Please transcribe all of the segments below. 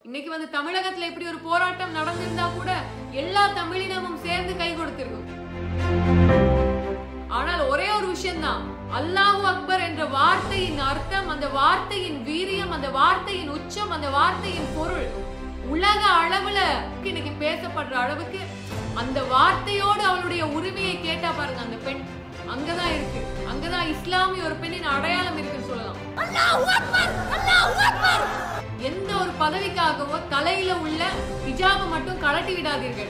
இன்னைக்கு வந்து தமிழகத்துல இப்படி ஒரு போராட்டம் நடந்திருந்தா கூட எல்லா தமிழினமும் சேர்ந்து கை கொடுத்திருக்கும் ஆனால் ஒரே ஒரு விஷயம்தான் அல்லாஹு அக்பர் என்ற வார்த்தையின் அர்த்தம் அந்த வார்த்தையின் வீரியம் அந்த வார்த்தையின் உச்சம் அந்த வார்த்தையின் பொருள் உலக அளவுல இன்னைக்கு பேசப்படுற அளவுக்கு அந்த வார்த்தையோடு அவளுடைய உரிமையை கேட்டா பாருங்க அந்த பெண் அங்கதான் இருக்கு அங்கதான் இஸ்லாமிய ஒரு பெண்ணின் அடையாளம் இருக்குன்னு சொல்லலாம் எந்த ஒரு பதவிக்காகவோ தலையில உள்ள ஹிஜாபை மட்டும் கழட்டி விடாதீர்கள்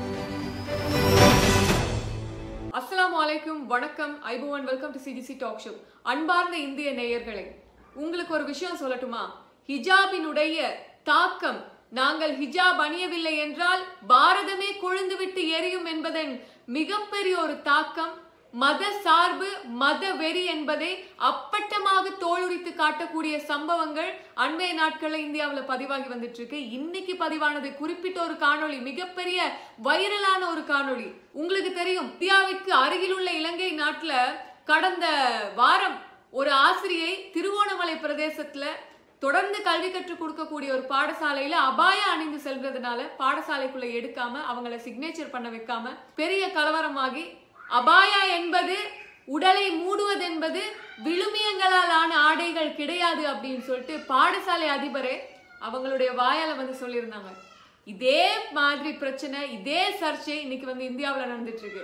அஸ்ஸலாமு அலைக்கும் வணக்கம் ஐபுவன் welcome to CGC talk show அன்பார்ந்த இந்திய நேயர்களே உங்களுக்கு ஒரு விஷயம் சொல்லட்டுமா ஹிஜாபினுடைய தாக்கம் நாங்கள் ஹிஜாப் அணியவில்லை என்றால் பாரதமே கொழுந்துவிட்டு எரியும் என்பதன் மிகப்பெரிய ஒரு தாக்கம் மத சார்பு மத வெறி என்பதை அப்பட்டமாக தோலுரித்து காட்டக்கூடிய சம்பவங்கள் அண்மைய நாட்களில் இந்தியாவில் பதிவாகி வந்துட்டு இருக்கு இன்னைக்கு பதிவானது குறிப்பிட்ட ஒரு காணொளி மிகப்பெரிய வைரலான ஒரு காணொளி உங்களுக்கு தெரியும் இந்தியாவிற்கு அருகிலுள்ள இலங்கை நாட்டுல கடந்த வாரம் ஒரு ஆசிரியை திருவோணமலை பிரதேசத்துல தொடர்ந்து கல்வி கற்றுக் கொடுக்கக்கூடிய ஒரு பாடசாலையில அபாய அணிந்து செல்றதுனால பாடசாலைக்குள்ள எடுக்காம அவங்கள சிக்னேச்சர் பண்ண வைக்காம பெரிய கலவரமாகி அபாயா என்பது உடலை மூடுவது என்பது விழுமியங்களால் ஆன ஆடைகள் கிடையாது அப்படின்னு சொல்லிட்டு பாடசாலை அதிபரே அவங்களுடைய வாயால வந்து சொல்லியிருந்தாங்க இதே மாதிரி பிரச்சனை இதே சர்ச்சை இன்னைக்கு வந்து இந்தியாவில் நடந்துட்டு இருக்கு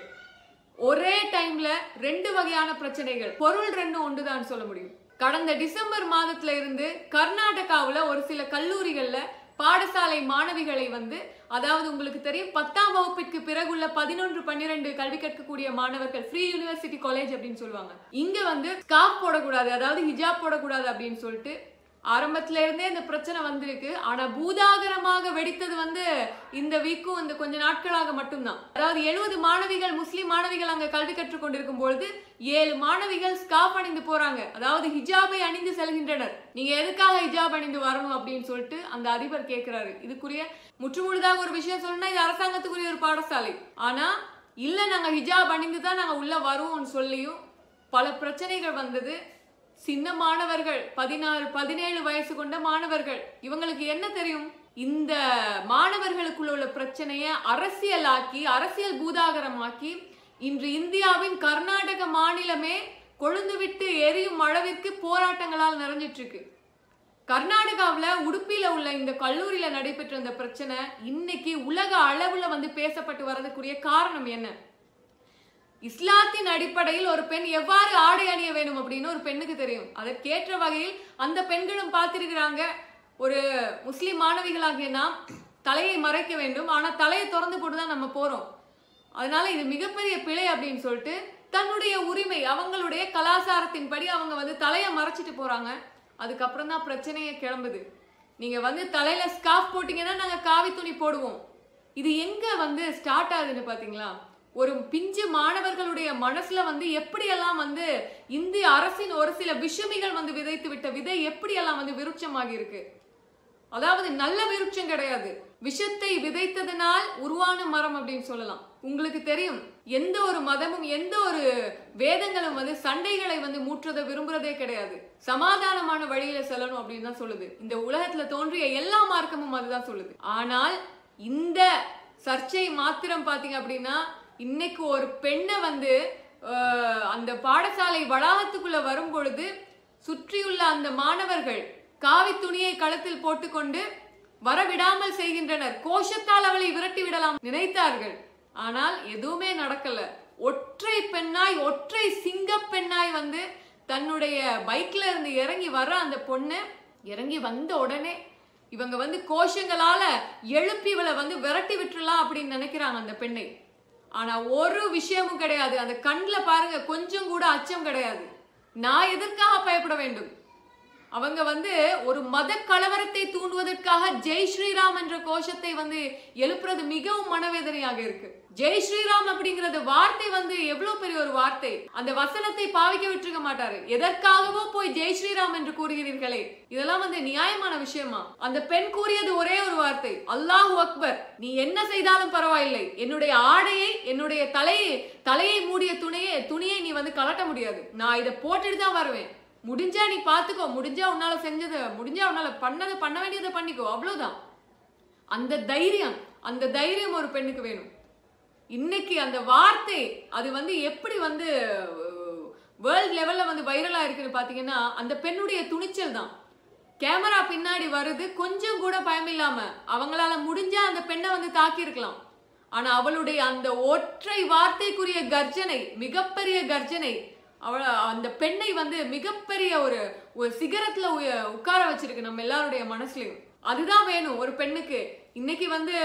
ஒரே டைம்ல ரெண்டு வகையான பிரச்சனைகள் பொருள் ரெண்டு ஒன்றுதான் சொல்ல முடியும் கடந்த டிசம்பர் மாதத்துல இருந்து கர்நாடகாவுல ஒரு சில கல்லூரிகள்ல பாடசாலை மாணவிகளை வந்து அதாவது உங்களுக்கு தெரியும் பத்தாம் வகுப்பிற்கு பிறகுள்ள பதினொன்று பன்னிரெண்டு கல்வி கற்கக்கூடிய மாணவர்கள் ஃப்ரீ யூனிவர்சிட்டி காலேஜ் அப்படின்னு சொல்லுவாங்க இங்க வந்து ஸ்காப் போடக்கூடாது அதாவது ஹிஜாப் போடக்கூடாது அப்படின்னு சொல்லிட்டு ஆரம்பத்துல இருந்தே இந்த பிரச்சனை வந்திருக்கு ஆனா பூதாகரமாக வெடித்தது வந்து இந்த வீக்கும் இந்த கொஞ்ச நாட்களாக மட்டும்தான் அதாவது எழுபது மாணவிகள் முஸ்லிம் மாணவிகள் அங்க கல்வி கற்றுக் கொண்டிருக்கும் பொழுது ஏழு மாணவிகள் ஸ்காப் அணிந்து போறாங்க அதாவது ஹிஜாபை அணிந்து செல்கின்றனர் நீங்க எதுக்காக ஹிஜாப் அணிந்து வரணும் அப்படின்னு சொல்லிட்டு அந்த அதிபர் கேட்கிறாரு இதுக்குரிய முற்றுமுழுதாக ஒரு விஷயம் சொல்லணும்னா இது அரசாங்கத்துக்குரிய ஒரு பாடசாலை ஆனா இல்ல நாங்க ஹிஜாப் அணிந்து தான் நாங்க உள்ள வருவோம்னு சொல்லியும் பல பிரச்சனைகள் வந்தது சின்ன மாணவர்கள் பதினாறு பதினேழு வயசு கொண்ட மாணவர்கள் இவங்களுக்கு என்ன தெரியும் இந்த மாணவர்களுக்குள்ள உள்ள பிரச்சனையை அரசியலாக்கி அரசியல் பூதாகரமாக்கி இன்று இந்தியாவின் கர்நாடக மாநிலமே கொழுந்து விட்டு எரியும் அளவிற்கு போராட்டங்களால் நிறைஞ்சிட்டு இருக்கு கர்நாடகாவில் உடுப்பில உள்ள இந்த கல்லூரியில நடைபெற்ற இந்த பிரச்சனை இன்னைக்கு உலக அளவுல வந்து பேசப்பட்டு வரதுக்குரிய காரணம் என்ன இஸ்லாத்தின் அடிப்படையில் ஒரு பெண் எவ்வாறு ஆடை அணிய வேணும் அப்படின்னு ஒரு பெண்ணுக்கு தெரியும் அதற்கேற்ற வகையில் அந்த பெண்களும் பார்த்திருக்கிறாங்க ஒரு முஸ்லிம் மாணவிகளாகிய நாம் தலையை மறைக்க வேண்டும் ஆனா தலையை திறந்து போட்டு தான் நம்ம போறோம் அதனால இது மிகப்பெரிய பிழை அப்படின்னு சொல்லிட்டு தன்னுடைய உரிமை அவங்களுடைய கலாச்சாரத்தின்படி அவங்க வந்து தலையை மறைச்சிட்டு போறாங்க அதுக்கப்புறம் தான் பிரச்சனையே கிளம்புது நீங்க வந்து தலையில ஸ்கார்ஃப் போட்டீங்கன்னா நாங்க காவி துணி போடுவோம் இது எங்க வந்து ஸ்டார்ட் ஆகுதுன்னு பாத்தீங்களா ஒரு பிஞ்சு மாணவர்களுடைய மனசுல வந்து எப்படியெல்லாம் வந்து இந்திய அரசின் ஒரு சில விஷமிகள் வந்து விதைத்து விட்ட விதை எப்படியெல்லாம் வந்து விருட்சமாகி இருக்கு அதாவது நல்ல விருட்சம் கிடையாது விஷத்தை விதைத்ததனால் உருவான மரம் அப்படின்னு சொல்லலாம் உங்களுக்கு தெரியும் எந்த ஒரு மதமும் எந்த ஒரு வேதங்களும் வந்து சண்டைகளை வந்து மூற்றதை விரும்புறதே கிடையாது சமாதானமான வழியில செல்லணும் அப்படின்னு தான் சொல்லுது இந்த உலகத்துல தோன்றிய எல்லா மார்க்கமும் அதுதான் சொல்லுது ஆனால் இந்த சர்ச்சை மாத்திரம் பாத்தீங்க அப்படின்னா இன்னைக்கு ஒரு பெண்ணை வந்து அஹ், அந்த பாடசாலை வளாகத்துக்குள்ள வரும் பொழுது சுற்றியுள்ள அந்த மாணவர்கள் காவி துணியை கழுத்தில் போட்டுக்கொண்டு வரவிடாமல் செய்கின்றனர் கோஷத்தால் அவளை விரட்டி விடலாம் நினைத்தார்கள் ஆனால் எதுவுமே நடக்கல ஒற்றை பெண்ணாய் ஒற்றை சிங்க பெண்ணாய் வந்து தன்னுடைய பைக்ல இருந்து இறங்கி வர அந்த பொண்ணு இறங்கி வந்த உடனே இவங்க வந்து கோஷங்களால எழுப்பி இவளை வந்து விரட்டி விட்டுறலாம் அப்படின்னு நினைக்கிறாங்க அந்த பெண்ணை ஆனா ஒரு விஷயமும் கிடையாது அந்த கண்ணுல பாருங்க கொஞ்சம் கூட அச்சம் கிடையாது நான் எதற்காக பயப்பட வேண்டும் அவங்க வந்து ஒரு மத கலவரத்தை தூண்டுவதற்காக ஜெய் ஸ்ரீராம் என்ற கோஷத்தை வந்து எழுப்புறது மிகவும் மனவேதனையாக இருக்கு ஜெய் ஸ்ரீராம் அப்படிங்கறது வார்த்தை வந்து எவ்வளவு பெரிய ஒரு வார்த்தை அந்த வசனத்தை பாவிக்க விட்டுருக்க மாட்டாரு எதற்காகவோ போய் ஜெய் ஸ்ரீராம் என்று கூறுகிறீர்களே இதெல்லாம் வந்து நியாயமான விஷயமா அந்த பெண் கூறியது ஒரே ஒரு வார்த்தை அல்லாஹு அக்பர் நீ என்ன செய்தாலும் பரவாயில்லை என்னுடைய ஆடையை என்னுடைய தலையை தலையை மூடிய துணியை துணியை நீ வந்து கலட்ட முடியாது நான் இதை போட்டுட்டு தான் வருவேன் முடிஞ்சா நீ பாத்துக்கோ முடிஞ்சா உன்னால செஞ்சதை முடிஞ்சா உன்னால பண்ணதை பண்ண வேண்டியதை பண்ணிக்கோ அவ்வளவுதான் அந்த தைரியம் அந்த தைரியம் ஒரு பெண்ணுக்கு வேணும் இன்னைக்கு அந்த வார்த்தை அது வந்து எப்படி வந்து வேர்ல்ட் லெவல்ல வந்து வைரலா இருக்குன்னு பாத்தீங்கன்னா அந்த பெண்ணுடைய துணிச்சல் தான் கேமரா பின்னாடி வருது கொஞ்சம் கூட பயம் இல்லாம அவங்களால முடிஞ்சா அந்த பெண்ணை வந்து தாக்கி இருக்கலாம் ஆனா அவளுடைய அந்த ஒற்றை வார்த்தைக்குரிய கர்ஜனை மிகப்பெரிய கர்ஜனை அவள அந்த பெண்ணை வந்து மிகப்பெரிய ஒரு ஒரு சிகரத்துல உய- உட்கார வச்சிருக்கு நம்ம எல்லாருடைய மனசுலயும் அதுதான் வேணும் ஒரு பெண்ணுக்கு இன்னைக்கு வந்து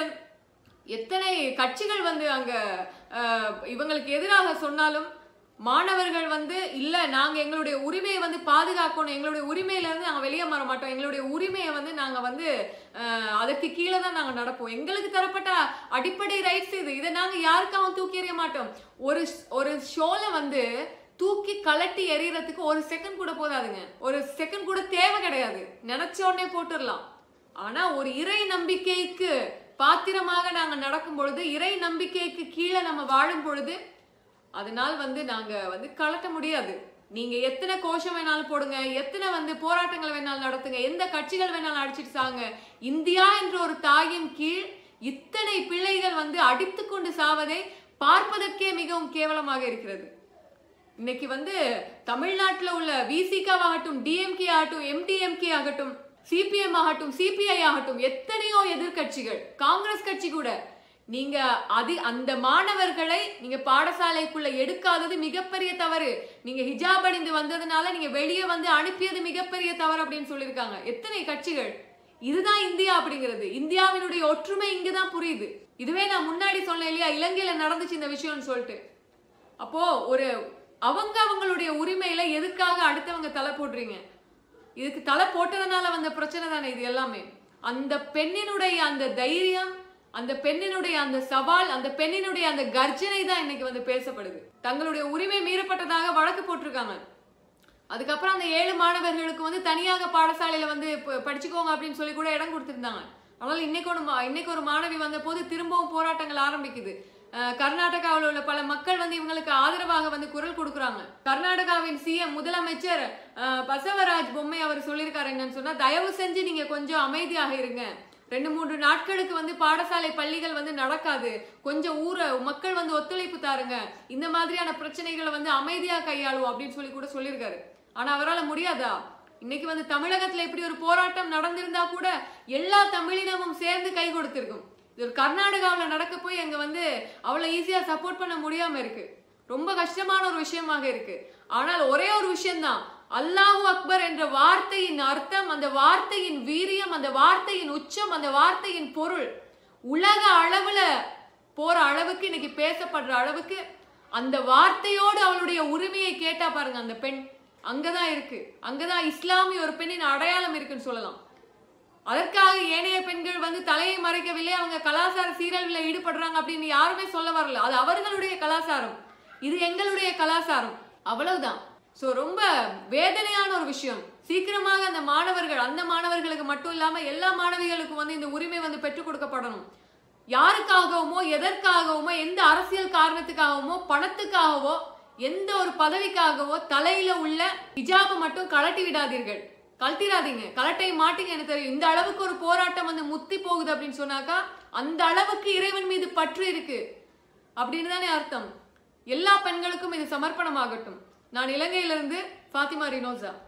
எத்தனை கட்சிகள் வந்து அங்க அஹ், இவங்களுக்கு எதிராக சொன்னாலும் மாணவர்கள் வந்து இல்ல நாங்க எங்களுடைய உரிமையை வந்து பாதுகாக்கணும் எங்களுடைய உரிமையில இருந்து நாங்க வெளியே வர மாட்டோம் எங்களுடைய உரிமையை வந்து நாங்க வந்து அஹ், அதற்கு கீழே தான் நாங்க நடப்போம் எங்களுக்கு தரப்பட்ட அடிப்படை ரைட்ஸ் இது இதை நாங்க யாருக்காகவும் தூக்கி எறிய மாட்டோம் ஒரு ஒரு ஷோல வந்து தூக்கி கலட்டி எறியறதுக்கு ஒரு செகண்ட் கூட போதாதுங்க ஒரு செகண்ட் கூட தேவை கிடையாது நினைச்ச உடனே போட்டுடலாம் ஆனா ஒரு இறை நம்பிக்கைக்கு பாத்திரமாக நாங்க நடக்கும் பொழுது இறை நம்பிக்கைக்கு கீழே நம்ம வாழும் பொழுது அதனால் வந்து நாங்க வந்து கலட்ட முடியாது நீங்க எத்தனை கோஷம் வேணாலும் போடுங்க எத்தனை வந்து போராட்டங்கள் வேணாலும் நடத்துங்க எந்த கட்சிகள் வேணாலும் அடிச்சிட்டு சாங்க இந்தியா என்ற ஒரு தாயின் கீழ் இத்தனை பிள்ளைகள் வந்து அடித்துக் கொண்டு சாவதை பார்ப்பதற்கே மிகவும் கேவலமாக இருக்கிறது இன்னைக்கு வந்து தமிழ்நாட்டுல உள்ள விசிகாவ் ஆகட்டும் டிஎம்கே ஆகட்டும் எம்டிஎம்கே ஆகட்டும் சிபிஎம் ஆகட்டும் சிபிஐ ஆகட்டும் எத்தனையோ எதிர்க்கட்சிகள் காங்கிரஸ் கட்சி கூட நீங்க அது அந்த மாணவர்களை நீங்க பாடசாலைக்குள்ள எடுக்காதது மிகப்பெரிய தவறு நீங்க ஹிஜாப் அணிந்து வந்ததுனால நீங்க வெளியே வந்து அனுப்பியது மிகப்பெரிய தவறு அப்படின்னு சொல்லியிருக்காங்க எத்தனை கட்சிகள் இதுதான் இந்தியா அப்படிங்கிறது இந்தியாவினுடைய ஒற்றுமை இங்கதான் புரியுது இதுவே நான் முன்னாடி சொன்னேன் இல்லையா இலங்கையில நடந்துச்சு இந்த விஷயம்னு சொல்லிட்டு அப்போ ஒரு அவங்க அவங்களுடைய உரிமையில எதுக்காக அடுத்தவங்க தலை போடுறீங்க இதுக்கு தலை போட்டதுனால வந்த பிரச்சனை தானே இது எல்லாமே அந்த பெண்ணினுடைய அந்த தைரியம் அந்த பெண்ணினுடைய அந்த சவால் அந்த பெண்ணினுடைய அந்த கர்ஜனை தான் இன்னைக்கு வந்து பேசப்படுது தங்களுடைய உரிமை மீறப்பட்டதாக வழக்கு போட்டிருக்காங்க அதுக்கப்புறம் அந்த ஏழு மாணவர்களுக்கு வந்து தனியாக பாடசாலையில வந்து ப- படிச்சுக்கோங்க அப்படின்னு சொல்லி கூட இடம் கொடுத்திருந்தாங்க ஆனால் இன்னைக்கு ஒரு மா- இன்னைக்கு ஒரு மாணவி வந்த போது திரும்பவும் போராட்டங்கள் ஆரம்பிக்குது அஹ் கர்நாடகாவில் உள்ள பல மக்கள் வந்து இவங்களுக்கு ஆதரவாக வந்து குரல் கொடுக்குறாங்க கர்நாடகாவின் சிஎம் முதலமைச்சர் அஹ், பசவராஜ் பொம்மை அவர் சொல்லியிருக்காரு என்னன்னு சொன்னா தயவு செஞ்சு நீங்க கொஞ்சம் அமைதியாக இருங்க ரெண்டு மூன்று நாட்களுக்கு வந்து பாடசாலை பள்ளிகள் வந்து நடக்காது கொஞ்சம் ஊர மக்கள் வந்து ஒத்துழைப்பு தாருங்க இந்த மாதிரியான பிரச்சனைகளை வந்து அமைதியா கையாளுவோம் அப்படின்னு சொல்லி கூட சொல்லியிருக்காரு ஆனா அவரால முடியாதா இன்னைக்கு வந்து தமிழகத்துல இப்படி ஒரு போராட்டம் நடந்திருந்தா கூட எல்லா தமிழினமும் சேர்ந்து கை கொடுத்திருக்கும் இது ஒரு கர்நாடகாவுல நடக்க போய் அங்க வந்து அவ்வளவு ஈஸியா சப்போர்ட் பண்ண முடியாம இருக்கு ரொம்ப கஷ்டமான ஒரு விஷயமாக இருக்கு ஆனால் ஒரே ஒரு விஷயம்தான் அல்லாஹு அக்பர் என்ற வார்த்தையின் அர்த்தம் அந்த வார்த்தையின் வீரியம் அந்த வார்த்தையின் உச்சம் அந்த வார்த்தையின் பொருள் உலக அளவுல போற அளவுக்கு இன்னைக்கு பேசப்படுற அளவுக்கு அந்த வார்த்தையோடு அவளுடைய உரிமையை கேட்டா பாருங்க அந்த பெண் அங்கதான் இருக்கு அங்கதான் இஸ்லாமிய ஒரு பெண்ணின் அடையாளம் இருக்குன்னு சொல்லலாம் அதற்காக ஏனைய பெண்கள் வந்து தலையை மறைக்கவில்லை அவங்க கலாச்சார சீரழிவில் ஈடுபடுறாங்க அப்படின்னு யாருமே சொல்ல வரல அது அவர்களுடைய கலாச்சாரம் இது எங்களுடைய கலாச்சாரம் அவ்வளவுதான் சோ ரொம்ப வேதனையான ஒரு விஷயம் சீக்கிரமாக அந்த மாணவர்கள் அந்த மாணவர்களுக்கு மட்டும் இல்லாம எல்லா மாணவிகளுக்கும் வந்து இந்த உரிமை வந்து பெற்றுக் கொடுக்கப்படணும் யாருக்காகவுமோ எதற்காகவுமோ எந்த அரசியல் காரணத்துக்காகவுமோ பணத்துக்காகவோ எந்த ஒரு பதவிக்காகவோ தலையில உள்ள ஹிஜாபை மட்டும் கழட்டி விடாதீர்கள் கழட்டிடாதீங்க கலட்டை மாட்டீங்க எனக்கு தெரியும் இந்த அளவுக்கு ஒரு போராட்டம் வந்து முத்தி போகுது அப்படின்னு சொன்னாக்கா அந்த அளவுக்கு இறைவன் மீது பற்று இருக்கு அப்படின்னு தானே அர்த்தம் எல்லா பெண்களுக்கும் இது சமர்ப்பணமாகட்டும் நான் இலங்கையிலிருந்து ஃபாத்திமா ரினோசா